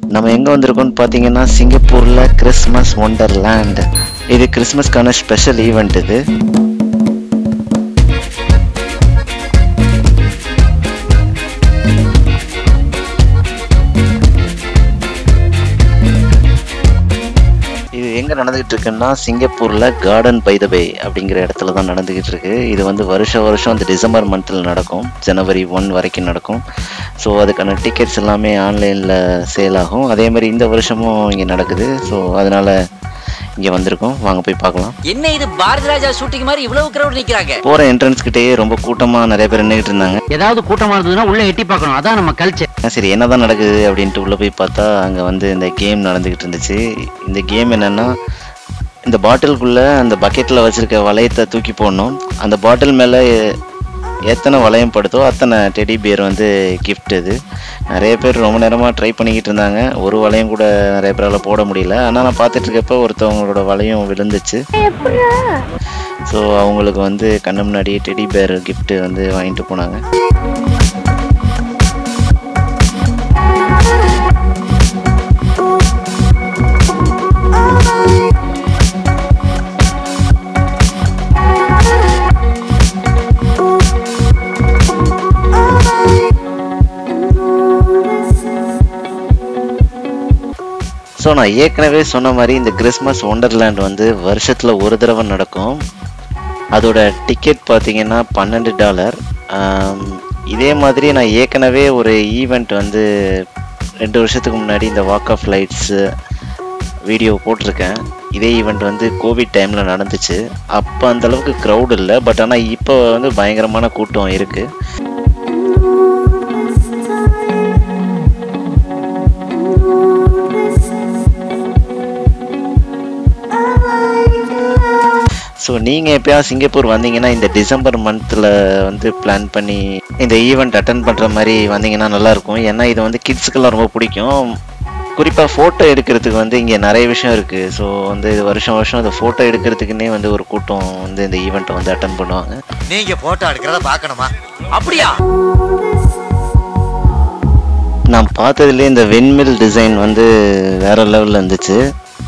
நம்ம எங்கே வந்திருக்கோம்னு பார்த்தீங்கன்னா சிங்கப்பூரில் கிறிஸ்மஸ் ஒண்டர்லேண்ட் இது கிறிஸ்மஸ்க்கான ஸ்பெஷல் ஈவெண்ட் இது இது எங்கே நடந்துகிட்டு இருக்குன்னா சிங்கப்பூரில் கார்டன் பை த பே அப்படிங்கிற இடத்துல தான் நடந்துகிட்டு இருக்கு இது வந்து வருஷம் வருஷம் அந்த டிசம்பர் மந்தில் நடக்கும் ஜனவரி ஒன் வரைக்கும் நடக்கும் ஸோ அதுக்கான டிக்கெட்ஸ் எல்லாமே ஆன்லைனில் சேல் ஆகும் அதே மாதிரி இந்த வருஷமும் இங்கே நடக்குது ஸோ அதனால் இங்கே வந்திருக்கோம் வாங்க போய் பார்க்கலாம் என்ன இது பாரதி ராஜா ஷூட்டிங் மாதிரி இவ்வளவு கிரௌட் நிக்கிறாங்க போகிற என்ட்ரன்ஸ் கிட்டேயே ரொம்ப கூட்டமாக நிறைய பேர் நின்றுட்டு இருந்தாங்க ஏதாவது கூட்டமா இருந்ததுன்னா உள்ள எட்டி பார்க்கணும் அதான் நம்ம கல்ச்சர் சரி என்னதான் நடக்குது அப்படின்ட்டு உள்ளே போய் பார்த்தா அங்கே வந்து இந்த கேம் நடந்துக்கிட்டு இருந்துச்சு இந்த கேம் என்னென்னா இந்த பாட்டிலுக்குள்ளே அந்த பக்கெட்டில் வச்சுருக்க வளையத்தை தூக்கி போடணும் அந்த பாட்டில் மேலே எத்தனை வளையம் படுதோ அத்தனை டெடி பியர் வந்து gift இது நிறைய பேர் ரொம்ப நேரமாக ட்ரை பண்ணிக்கிட்டு இருந்தாங்க ஒரு வளையம் கூட நிறைய பேரால் போட முடியல ஆனால் நான் பார்த்துட்டு இருக்கப்ப ஒருத்தவங்களோட வளையம் விழுந்துச்சு ஸோ அவங்களுக்கு வந்து கண்ணு முன்னாடி டெடி பேர் gift வந்து வாங்கிட்டு போனாங்க ஸோ நான் ஏற்கனவே சொன்ன மாதிரி இந்த கிறிஸ்மஸ் ஒண்டர்லேண்ட் வந்து வருஷத்தில் ஒரு தடவை நடக்கும் அதோட டிக்கெட் பார்த்தீங்கன்னா பன்னெண்டு டாலர் இதே மாதிரி நான் ஏற்கனவே ஒரு ஈவெண்ட் வந்து ரெண்டு வருஷத்துக்கு முன்னாடி இந்த வாக் ஆஃப் லைட்ஸு வீடியோ போட்டிருக்கேன் இதே ஈவெண்ட் வந்து கோவிட் டைமில் நடந்துச்சு அப்போ அந்த அளவுக்கு க்ரௌட் இல்லை பட் ஆனால் இப்போ வந்து பயங்கரமான கூட்டம் இருக்குது ஸோ நீங்கள் எப்பயாவது சிங்கப்பூர் வந்தீங்கன்னா இந்த டிசம்பர் மந்தில் வந்து பிளான் பண்ணி இந்த ஈவெண்ட் அட்டன் பண்ணுற மாதிரி வந்தீங்கன்னா நல்லாயிருக்கும் ஏன்னா இது வந்து கிட்ஸுக்கெல்லாம் ரொம்ப பிடிக்கும் குறிப்பாக ஃபோட்டோ எடுக்கிறதுக்கு வந்து இங்கே நிறைய விஷயம் இருக்குது ஸோ வந்து இது வருஷம் வருஷம் இந்த ஃபோட்டோ எடுக்கிறதுக்குன்னே வந்து ஒரு கூட்டம் வந்து இந்த ஈவெண்ட்டை வந்து அட்டன் பண்ணுவாங்க நீங்க போட்டோ எடுக்கிறத பார்க்கணுமா அப்படியா நான் பார்த்ததுலேயே இந்த வெண்மில் டிசைன் வந்து வேற லெவலில் இருந்துச்சு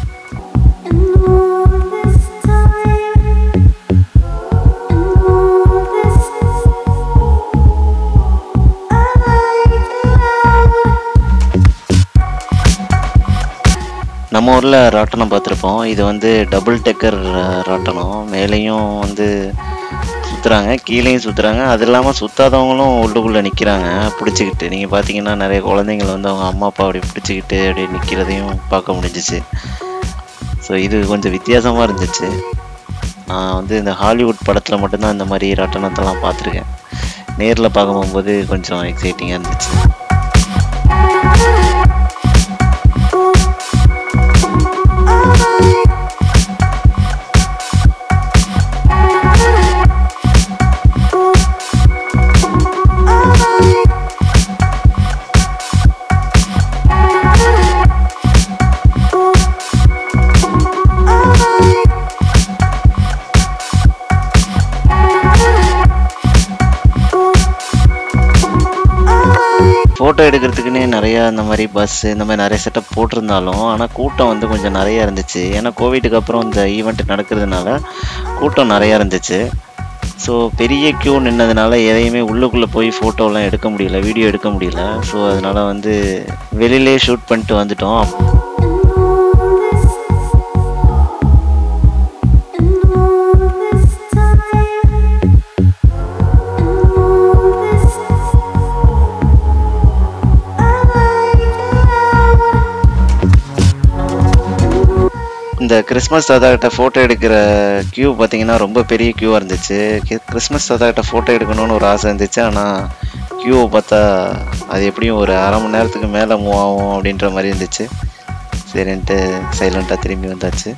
நம்ம ஊரில் ராட்டனம் பார்த்துருப்போம் இது வந்து டபுள் டெக்கர் ராட்டனம் மேலேயும் வந்து சுற்றுறாங்க கீழேயும் சுற்றுறாங்க அது இல்லாமல் சுத்தாதவங்களும் உள்ளுக்குள்ளே நிற்கிறாங்க பிடிச்சிக்கிட்டு நீங்கள் பார்த்தீங்கன்னா நிறைய குழந்தைங்கள வந்து அவங்க அம்மா அப்பா அப்படி பிடிச்சிக்கிட்டு அப்படியே நிற்கிறதையும் பார்க்க முடிஞ்சிச்சு ஸோ இது கொஞ்சம் வித்தியாசமாக இருந்துச்சு நான் வந்து இந்த ஹாலிவுட் படத்தில் மட்டும்தான் இந்த மாதிரி ராட்டனத்தெல்லாம் பார்த்துருக்கேன் நேரில் பார்க்க போகும்போது கொஞ்சம் எக்ஸைட்டிங்காக இருந்துச்சு ஃபோட்டோ எடுக்கிறதுக்குன்னே நிறையா இந்த மாதிரி பஸ் இந்த மாதிரி நிறைய செட்டப் போட்டிருந்தாலும் ஆனால் கூட்டம் வந்து கொஞ்சம் நிறையா இருந்துச்சு ஏன்னா கோவிட்டுக்கு அப்புறம் இந்த ஈவெண்ட் நடக்கிறதுனால கூட்டம் நிறையா இருந்துச்சு ஸோ பெரிய க்யூ நின்னதுனால எதையுமே உள்ளுக்குள்ளே போய் ஃபோட்டோலாம் எடுக்க முடியல வீடியோ எடுக்க முடியல ஸோ அதனால வந்து வெளியிலே ஷூட் பண்ணிட்டு வந்துட்டோம் இந்த கிறிஸ்மஸ் தாத்தா கிட்ட ஃபோட்டோ எடுக்கிற க்யூ பார்த்தீங்கன்னா ரொம்ப பெரிய க்யூவாக இருந்துச்சு கி- கிறிஸ்மஸ் தாத்தா கிட்ட ஃபோட்டோ எடுக்கணும்னு ஒரு ஆசை இருந்துச்சு ஆனால் க்யூவை பார்த்தா அது எப்படியும் ஒரு அரை மணி நேரத்துக்கு மேலே மூவ் ஆகும் அப்படின்ற மாதிரி இருந்துச்சு சரின்ட்டு சைலண்ட்டாக திரும்பி வந்தாச்சு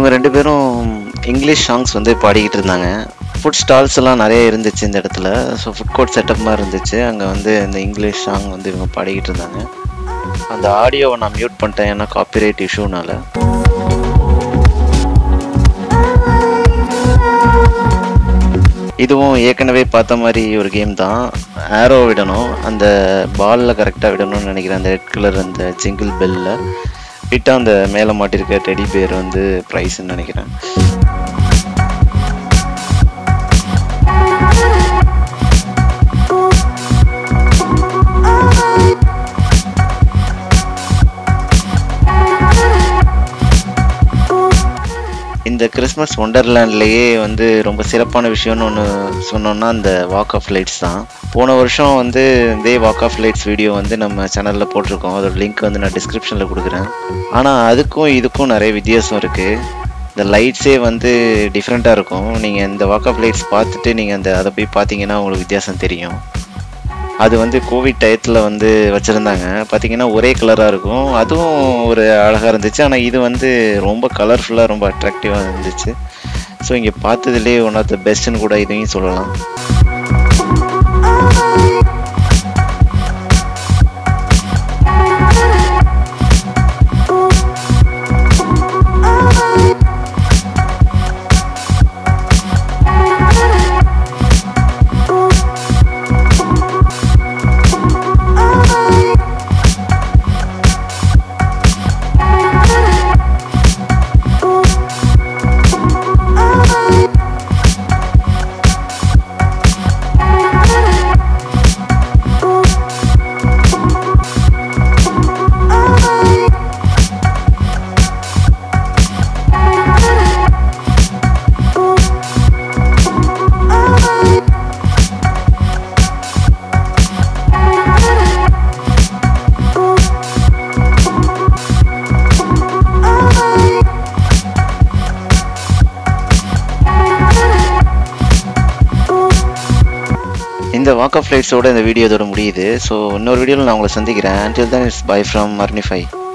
ரெண்டு பேரும் இங்கிலீஷ் சாங்ஸ் வந்து பாடிக்கிட்டு இருந்தாங்க ஃபுட் ஸ்டால்ஸ் எல்லாம் நிறைய இருந்துச்சு இந்த இடத்துல ஸோ ஃபுட் கோர்ட் செட்டப் மாதிரி இருந்துச்சு அங்கே வந்து இந்த இங்கிலீஷ் சாங் வந்து இவங்க பாடிக்கிட்டு இருந்தாங்க அந்த ஆடியோவை நான் மியூட் பண்ணிட்டேன் ஏன்னா காப்பிரைட் இஷ்யூனால இதுவும் ஏற்கனவே பார்த்த மாதிரி ஒரு கேம் தான் ஆரோ விடணும் அந்த பாலில் கரெக்டாக விடணும்னு நினைக்கிறேன் அந்த ரெட் கலர் அந்த ஜிங்கிள் பெல்லில் விட்டால் அந்த மேலே மாட்டிருக்க டெடி பேர் வந்து ப்ரைஸ்ன்னு நினைக்கிறேன் இந்த கிறிஸ்மஸ் ஒண்டர்லேண்ட்லேயே வந்து ரொம்ப சிறப்பான விஷயம்னு ஒன்று சொன்னோம்னா அந்த வாக் ஆஃப் லைட்ஸ் தான் போன வருஷம் வந்து இதே வாக் ஆஃப் லைட்ஸ் வீடியோ வந்து நம்ம சேனலில் போட்டிருக்கோம் அதோட லிங்க் வந்து நான் டிஸ்கிரிப்ஷனில் கொடுக்குறேன் ஆனால் அதுக்கும் இதுக்கும் நிறைய வித்தியாசம் இருக்குது இந்த லைட்ஸே வந்து டிஃப்ரெண்ட்டாக இருக்கும் நீங்கள் இந்த வாக் ஆஃப் லைட்ஸ் பார்த்துட்டு நீங்கள் அந்த அதை போய் பார்த்தீங்கன்னா உங்களுக்கு வித்தியாசம் தெரியும் அது வந்து கோவிட் டயத்தில் வந்து வச்சுருந்தாங்க பார்த்தீங்கன்னா ஒரே கலராக இருக்கும் அதுவும் ஒரு அழகாக இருந்துச்சு ஆனால் இது வந்து ரொம்ப கலர்ஃபுல்லாக ரொம்ப அட்ராக்டிவாக இருந்துச்சு ஸோ இங்கே பார்த்ததுலேயே ஒன் ஆஃப் த பெஸ்ட்டுன்னு கூட இதையும் சொல்லலாம் இந்த வாக் ஆஃப் லைட்ஸோட இந்த வீடியோ இதோட முடியுது ஸோ இன்னொரு வீடியோவில் நான் உங்களை சந்திக்கிறேன் until then it's bye from மர்னிஃபை